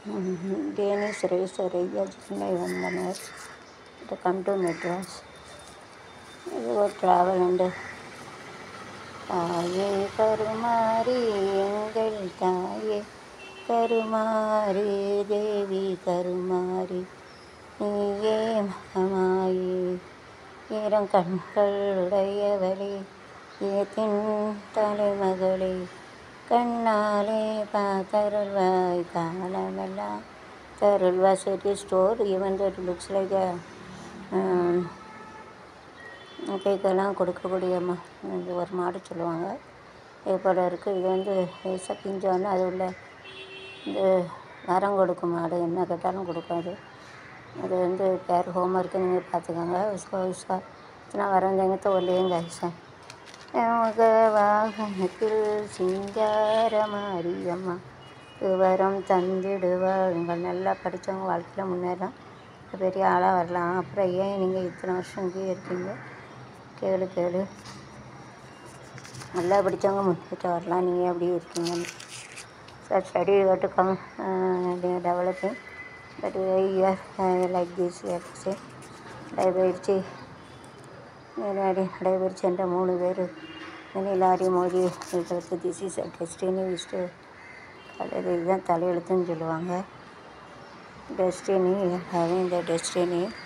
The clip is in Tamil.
Danish racer Raya Chennai வந்தனர் to come to Madras. இது ஒரு ட்ராவல் உண்டு தாயே கருமாரி எங்கள் தாயே கருமாரி தேவி கருமாரி நீயே மகமாயி ஈரம் கண்கள் உடையவளே ஏத்தின் தலைமகளே கண்ணாலே பார்த்தருள்வாய் காலமெல்லாம் தருள்வா சரி store even that looks like கேக்கெல்லாம் கொடுக்கக்கூடிய மா இது ஒரு மாடு சொல்லுவாங்க இது போல இருக்குது இது வந்து லேசாக பிஞ்சோன்னா அது உள்ள இந்த வரம் கொடுக்கும் மாடு என்ன கேட்டாலும் கொடுக்கும் அது அது வந்து பேர் ஹோம்ஒர்க்கு நீங்கள் பார்த்துக்கோங்க உஸ்கோ உஸ்கா இத்தனை வரம் தேங்கத்தை ஒல்லியும் கைசன் மக வாகனத்தில் சிங்கார மாரியம்மா விவரம் தந்திடுவாள் உங்கள் நல்லா படித்தவங்க வாழ்க்கையில் முன்னேறலாம் பெரிய ஆளாக வரலாம் அப்புறம் ஏன் நீங்கள் இத்தனை வருஷம் இங்கேயே இருக்கீங்க கேளு கேளு நல்லா படித்தவங்க முன்னேற்ற வரலாம் நீங்கள் அப்படியே இருக்கீங்கன்னு sir study to come developing but year like this year say நடைபயிற்சி நிறைய நடைபெற்று சென்ற மூணு பேர் லாரி மோதி இருக்கிறது திஸ் இஸ் அ டெஸ்டினி விஸ்ட்டு தலையில் இதுதான் தலையெழுத்துன்னு சொல்லுவாங்க டெஸ்டினி ஹேவிங் த டெஸ்டினி